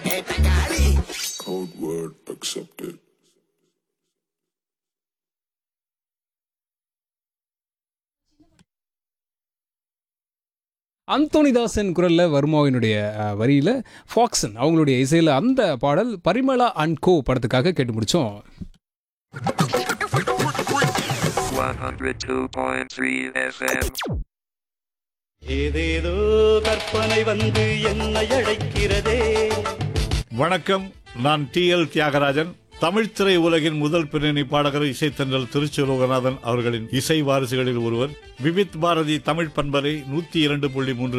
Code word accepted. Anthony Dasan குரல்ல வர்மாவினுடைய அஹ், வரியில ஃபாக்சன் அவங்களுடைய இசையில அந்த பாடல் பரிமளா அண்ட் கோ படத்துக்காக கேட்டு முடிச்சோம் 102.3 FM. ஏதேதோ கற்பனை வந்து என்னை அழைக்கிறதே வணக்கம் நான் டி எல் தியாகராஜன் தமிழ் திரை உலகின் முதல் பின்னணி பாடகர் இசைத்தன்றல் திருச்சி லோகநாதன் அவர்களின் இசை வாரிசுகளில் ஒருவர் விவித் பாரதி தமிழ் பண்பலை நூத்தி இரண்டு புள்ளி மூன்று